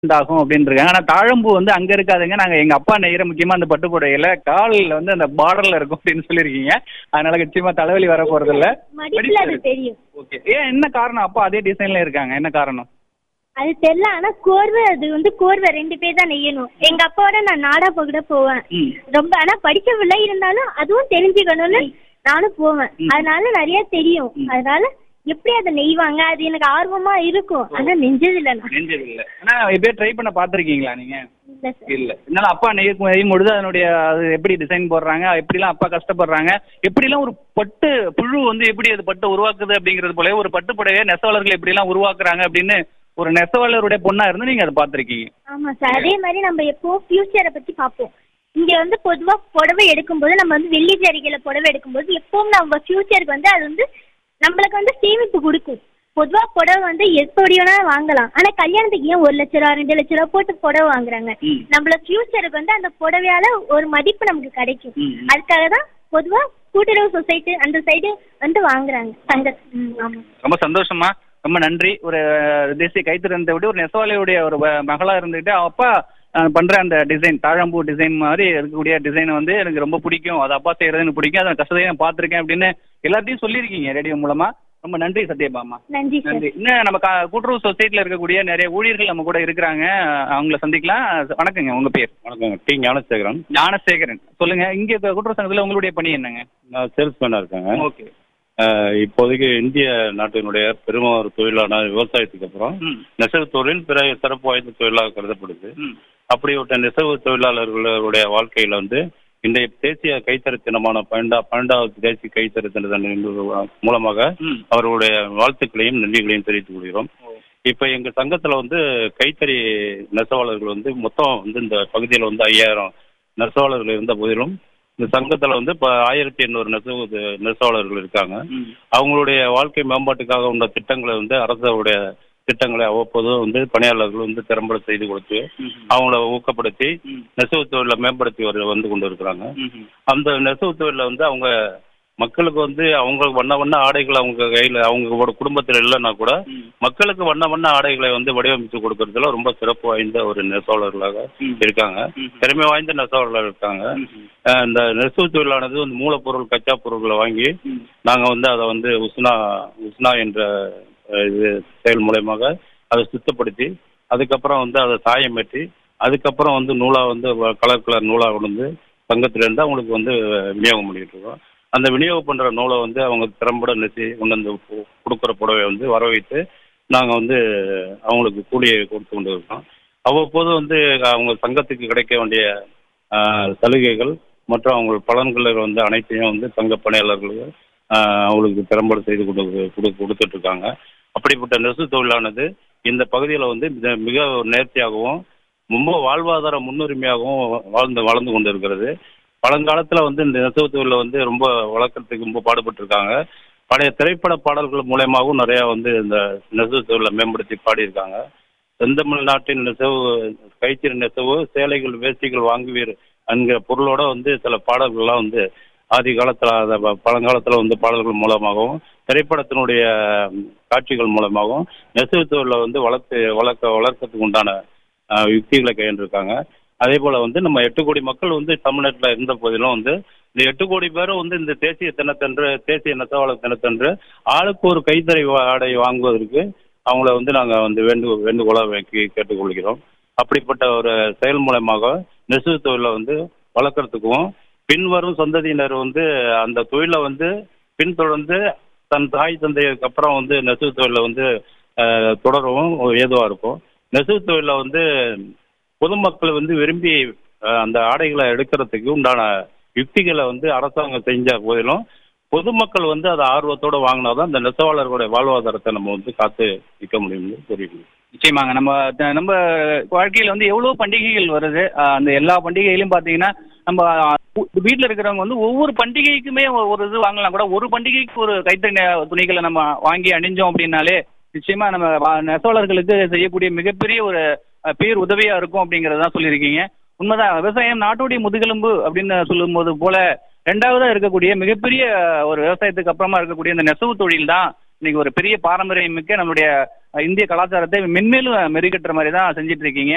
ஆகும் அப்படின்னு இருக்காங்க ஆனா தாழம்பூ வந்து அங்க இருக்காதுங்க நாங்க எங்க அப்பா நெய்யற முக்கியமா அந்த பட்டு புடவையில காலில் வந்து அந்த பார்டர்ல இருக்கும் அப்படின்னு சொல்லியிருக்கீங்க அதனால நிச்சயமா தலைவலி வர போறது இல்ல மடிப்புல அது தெரியும் ஓகே ஏன் என்ன காரணம் அப்பா அதே டிசைன்ல இருக்காங்க என்ன காரணம் அது தெரியல ஆனா கோர்வை அது வந்து கோர்வை ரெண்டு பேர் தான் நெய்யணும் எங்க அப்பாவோட நான் நாடா கூட போவேன் ம். ரொம்ப ஆனா படிச்ச பிள்ளை இருந்தாலும் அதுவும் தெரிஞ்சுக்கணும்னு நானும் போவேன் அதனால நிறைய தெரியும் அதனால எப்படி அதை நெய்வாங்க அது எனக்கு ஆர்வமா இருக்கும் ஆனா நெஞ்சது இல்ல நான் நெஞ்சது இல்ல ஆனா எப்படியே ட்ரை பண்ண பாத்திருக்கீங்களா நீங்க இல்ல சார் இல்ல இருந்தாலும் அப்பா நெய்ய நெய்யும் பொழுது அதனுடைய அது எப்படி டிசைன் போடுறாங்க எப்படிலாம் அப்பா கஷ்டப்படுறாங்க எப்படிலாம் ஒரு பட்டு புழு வந்து எப்படி அது பட்டு உருவாக்குது அப்படிங்கிறது போல ஒரு பட்டு புடவையை நெசவாளர்கள் எப்படிலாம் உருவாக்குறாங்க அப்படின்னு ஒரு நெசவாளருடைய பொண்ணா இருந்து நீங்க அதை பார்த்திருக்கீங்க ஆமா சார் அதே மாதிரி நம்ம எப்போ ஃபியூச்சரை பத்தி பார்ப்போம் இங்க வந்து பொதுவா புடவை எடுக்கும்போது நம்ம வந்து வெள்ளி ஜரிகையில புடவை எடுக்கும்போது எப்பவும் நம்ம ஃபியூச்சருக்கு வந்து அது வந்து நம்மளுக்கு வந்து சேமிப்பு கொடுக்கும் பொதுவா புடவை வந்து எப்படி வேணா வாங்கலாம் ஆனா கல்யாணத்துக்கு ஏன் ஒரு லட்ச ரூபா ரெண்டு லட்ச ரூபா போட்டு புடவை வாங்குறாங்க ம். நம்மள ஃபியூச்சருக்கு வந்து அந்த புடவையால ஒரு மதிப்பு நமக்கு கிடைக்கும் ம், ம். அதுக்காக தான் பொதுவா கூட்டுறவு சொசைட்டி அந்த சைடு வந்து வாங்குறாங்க சங்க ம், ஆமா ரொம்ப சந்தோஷமா ரொம்ப நன்றி ஒரு தேசிய கைத்திறந்த விட ஒரு நெசவாளியுடைய ஒரு வ- மகளா இருந்துட்டு அப்பா அஹ், பண்ற அந்த டிசைன் தாழம்பூ டிசைன் மாதிரி இருக்கக்கூடிய டிசைன் வந்து எனக்கு ரொம்ப பிடிக்கும் அது அப்பா செய்யறது எனக்கு பிடிக்கும் அதை கஷ்டத்தையும் நான் பார்த்திருக்கேன் அப்படின்னு எல்லாத்தையும் சொல்லியிருக்கீங்க ரேடியோ மூலமா ரொம்ப நன்றி சத்யபாமா நன்றி சார் நன்றி இன்னும் நம்ம க- கூட்டுறவு சொசைட்டில இருக்கக்கூடிய நிறைய ஊழியர்கள் நம்ம கூட இருக்கிறாங்க அவங்கள சந்திக்கலாம் வணக்கங்க உங்க பேர் வணக்கங்க டி ஞானசேகரன் ஞானசேகரன் சொல்லுங்க இங்க இப்ப கூட்டுறவு சங்கத்துல உங்களுடைய பணி என்னங்க நான் சேல்ஸ்மேனாக இருக்கேங்க ஓகே அஹ், இப்போதைக்கு இந்திய நாட்டினுடைய பெரும ஒரு தொழிலான விவசாயத்துக்கு அப்புறம் ம் நெசவு தொழில் பிற சிறப்பு வாய்ந்த தொழிலாக கருதப்படுது ம் அப்படிப்பட்ட நெசவு தொழிலாளர்களுடைய வாழ்க்கையில வந்து இன்றைய தேசிய கைத்தறி தினமான பன்னெண்டா பன்னெண்டாவது தேசிய கைத்தறி தினத்தின் மூலமாக ம் அவர்களுடைய வாழ்த்துக்களையும் நன்றிகளையும் தெரிவித்துக் கொள்கிறோம் இப்ப எங்க சங்கத்துல வந்து கைத்தறி நெசவாளர்கள் வந்து மொத்தம் வந்து இந்த பகுதியில் வந்து ஐயாயிரம் நெசவாளர்கள் இருந்த போதிலும் இந்த சங்கத்துல வந்து இப்ப ஆயிரத்தி எண்ணூறு நெசவு நெசவாளர்கள் இருக்காங்க ம் அவங்களுடைய வாழ்க்கை மேம்பாட்டுக்காக உள்ள திட்டங்களை வந்து அரசுடைய திட்டங்களை அவ்வப்போது வந்து பணியாளர்கள் வந்து திறம்பட செய்து கொடுத்து ம் அவங்கள ஊக்கப்படுத்தி ம் நெசவு தொழிலை மேம்படுத்தி வரு வந்து கொண்டு இருக்கிறாங்க ம் அந்த நெசவு தொழில வந்து அவங்க மக்களுக்கு வந்து அவங்க வண்ண வண்ண ஆடைகள் அவங்க கையில அவங்களோட குடும்பத்தில் இல்லைன்னா கூட ம் மக்களுக்கு வண்ண வண்ண ஆடைகளை வந்து வடிவமைத்து கொடுக்கறதுல ரொம்ப சிறப்பு வாய்ந்த ஒரு நெசவாளர்களாக ம். இருக்காங்க ம். திறமை வாய்ந்த நெசவாளர்கள் இருக்காங்க ம். அஹ் இந்த நெசவு தொழிலானது வந்து மூலப்பொருள் கச்சா பொருட்களை வாங்கி ம். நாங்க வந்து அதை வந்து உஸ்னா உஸ்னா என்ற அஹ், இது செயல் மூலயமாக அதை சுத்தப்படுத்தி அதுக்கப்புறம் வந்து அதை சாயமேற்றி அதுக்கப்புறம் வந்து நூலா வந்து வ- கலர் கலர் நூலா வந்து சங்கத்திலேருந்து அவங்களுக்கு வந்து விநியோகம் பண்ணிட்டு இருக்கோம் அந்த விநியோகம் பண்ற நூலை வந்து அவங்க திறம்பட நெசி கொண்டு வந்து கு- கொடுக்குற புடவை வந்து வர வைத்து நாங்கள் வந்து அவங்களுக்கு கூலியை கொடுத்து கொண்டு இருக்கோம் அவ்வப்போது வந்து அவங்க சங்கத்துக்கு கிடைக்க வேண்டிய ஆஹ், சலுகைகள் மற்றும் அவங்க பலன்களை வந்து அனைத்தையும் வந்து சங்க பணியாளர்களுக்கு ஆஹ், அவங்களுக்கு திறம்பட செய்து கொடு கொடு- கொடுத்துட்டு இருக்காங்க அப்படிப்பட்ட நெசு தொழிலானது இந்த பகுதியில் வந்து மிக- மிக நேர்த்தியாகவும் ரொம்ப வாழ்வாதார முன்னுரிமையாகவும் வாழ்ந்து வளர்ந்து கொண்டு இருக்கிறது பழங்காலத்தில் வந்து இந்த நெசவு தொழிலை வந்து ரொம்ப வளர்க்கறதுக்கு ரொம்ப பாடுபட்டு இருக்காங்க பழைய திரைப்பட பாடல்கள் மூலயமாவும் நிறையா வந்து இந்த நெசவு தொழிலை மேம்படுத்தி பாடியிருக்காங்க செந்தமிழ் நாட்டின் நெசவு கைத்தறி நெசவு சேலைகள் வேஷ்டிகள் வாங்குவீர் என்கிற பொருளோட வந்து சில பாடல்கள்லாம் வந்து ஆதி காலத்தில் அதை ப- பழங்காலத்தில் வந்து பாடல்கள் மூலமாகவும் திரைப்படத்தினுடைய ம், காட்சிகள் மூலமாகவும் நெசவு தொழிலை வந்து வளர்த்து வளர்க்க வளர்க்கறதுக்கு உண்டான ஆஹ், யுக்திகளை கையாண்டிருக்காங்க அதே போல வந்து நம்ம எட்டு கோடி மக்கள் வந்து தமிழ்நாட்டில் இருந்த போதிலும் வந்து இந்த எட்டு கோடி பேரும் வந்து இந்த தேசிய தினத்தன்று தேசிய நெசவாளர் தினத்தன்று ஆளுக்கு ஒரு கைத்தறி வா- ஆடை வாங்குவதற்கு அவங்கள வந்து நாங்கள் வந்து வேண்டு வேண்டுகோளாக வைக்கி கேட்டுக்கொள்கிறோம் அப்படிப்பட்ட ஒரு செயல் மூலமாக நெசவு தொழிலை வந்து வளர்க்குறதுக்கும் பின்வரும் சந்ததியினர் வந்து அந்த தொழிலை வந்து பின்தொடர்ந்து தன் தாய் தந்தைக்கு அப்புறம் வந்து நெசவு தொழிலை வந்து ஆஹ், தொடரவும் ஏதுவாக இருக்கும் நெசவு தொழிலை வந்து பொதுமக்கள் வந்து விரும்பி ஆஹ், அந்த ஆடைகளை எடுக்கிறதுக்கு உண்டான யுக்திகளை வந்து அரசாங்கம் செஞ்ச போதிலும் பொதுமக்கள் வந்து அதை ஆர்வத்தோட வாங்கினாதான் இந்த நெசவாளர்களுடைய வாழ்வாதாரத்தை நம்ம வந்து காத்து நிற்க முடியும்னு தெரியும் நிச்சயமாங்க நம்ம த- நம்ம வாழ்க்கையில வந்து எவ்வளவு பண்டிகைகள் வருது ஆஹ் அந்த எல்லா பண்டிகையிலும் பாத்தீங்கன்னா நம்ம ஆஹ் வீட்ல இருக்கிறவங்க வந்து ஒவ்வொரு பண்டிகைக்குமே ஒ- ஒரு இது வாங்கலாம் கூட ஒரு பண்டிகைக்கு ஒரு கைத்தறி நெ- துணிகளை நம்ம வாங்கி அணிஞ்சோம் அப்படின்னாலே நிச்சயமா நம்ம வா- நெசவாளர்களுக்கு செய்யக்கூடிய மிகப்பெரிய ஒரு அஹ், பேர் உதவியா இருக்கும் அப்படிங்கறத சொல்லியிருக்கீங்க உண்மைதான் விவசாயம் நாட்டுடைய முதுகெலும்பு அப்படின்னு சொல்லும்போது போல ரெண்டாவதா இருக்கக்கூடிய மிகப்பெரிய ஒரு விவசாயத்துக்கு அப்புறமா இருக்கக்கூடிய இந்த நெசவு தொழில் தான் இன்னைக்கு ஒரு பெரிய பாரம்பரியம் மிக்க நம்மளுடைய அஹ், இந்திய கலாச்சாரத்தை மென்மேலும் மெருகேற்ற மாதிரி தான் செஞ்சுட்டு இருக்கீங்க